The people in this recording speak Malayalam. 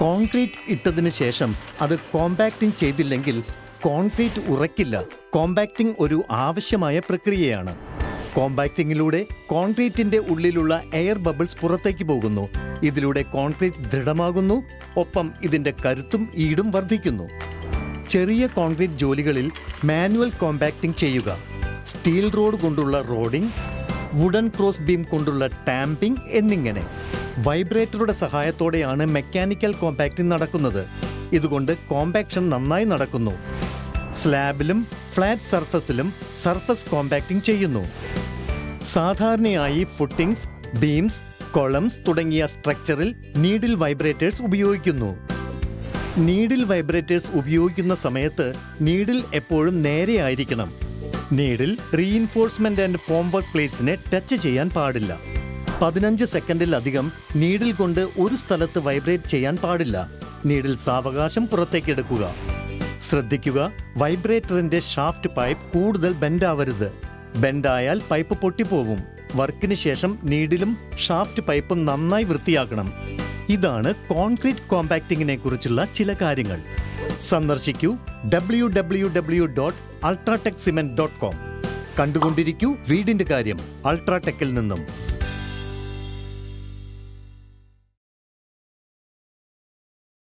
കോൺക്രീറ്റ് ഇട്ടതിന് ശേഷം അത് കോമ്പാക്റ്റിംഗ് ചെയ്തില്ലെങ്കിൽ കോൺക്രീറ്റ് ഉറക്കില്ല കോമ്പാക്റ്റിംഗ് ഒരു ആവശ്യമായ പ്രക്രിയയാണ് കോമ്പാക്റ്റിംഗിലൂടെ കോൺക്രീറ്റിന്റെ ഉള്ളിലുള്ള എയർ ബബിൾസ് പുറത്തേക്ക് പോകുന്നു ഇതിലൂടെ കോൺക്രീറ്റ് ദൃഢമാകുന്നു ഒപ്പം ഇതിന്റെ കരുത്തും ഈടും വർദ്ധിക്കുന്നു ചെറിയ കോൺക്രീറ്റ് ജോലികളിൽ മാനുവൽ കോമ്പാക്റ്റിംഗ് ചെയ്യുക സ്റ്റീൽ റോഡ് കൊണ്ടുള്ള റോഡിംഗ് വുഡൻ ക്രോസ് ബീം കൊണ്ടുള്ള ടാമ്പിംഗ് എന്നിങ്ങനെ വൈബ്രേറ്ററുടെ സഹായത്തോടെയാണ് മെക്കാനിക്കൽ കോമ്പാക്റ്റിംഗ് നടക്കുന്നത് ഇതുകൊണ്ട് കോമ്പാക്ഷൻ നന്നായി നടക്കുന്നു സ്ലാബിലും ഫ്ലാറ്റ് സർഫസിലും സർഫസ് കോമ്പാക്റ്റിംഗ് ചെയ്യുന്നു സാധാരണയായി ഫുട്ടിംഗ്സ് ബീംസ് കൊളംസ് തുടങ്ങിയ സ്ട്രക്ചറിൽ നീഡിൽ വൈബ്രേറ്റേഴ്സ് ഉപയോഗിക്കുന്നു നീഡിൽ വൈബ്രേറ്റേഴ്സ് ഉപയോഗിക്കുന്ന സമയത്ത് നീഡിൽ എപ്പോഴും നേരെയായിരിക്കണം needle reinforcement and formwork പ്ലേറ്റ്സിനെ ടച്ച് ചെയ്യാൻ പാടില്ല പതിനഞ്ച് സെക്കൻഡിലധികം നീഡിൽ കൊണ്ട് ഒരു സ്ഥലത്ത് വൈബ്രേറ്റ് ചെയ്യാൻ പാടില്ല നീഡിൽ സാവകാശം പുറത്തേക്കെടുക്കുക ശ്രദ്ധിക്കുക വൈബ്രേറ്ററിന്റെ ഷാഫ്റ്റ് പൈപ്പ് കൂടുതൽ ബെൻഡാവരുത് ബെൻഡായാൽ പൈപ്പ് പൊട്ടിപ്പോവും വർക്കിന് ശേഷം നീഡിലും ഷാഫ്റ്റ് പൈപ്പും നന്നായി വൃത്തിയാക്കണം ഇതാണ് കോൺക്രീറ്റ് കോമ്പാക്റ്റിംഗിനെ കുറിച്ചുള്ള ചില കാര്യങ്ങൾ സന്ദർശിക്കൂ W W W dot UltraTech cement dot com കണ്ടുകൊണ്ടിരിക്കൂ വീടിന്റെ കാര്യം അൾട്രാടെക്കിൽ നിന്നും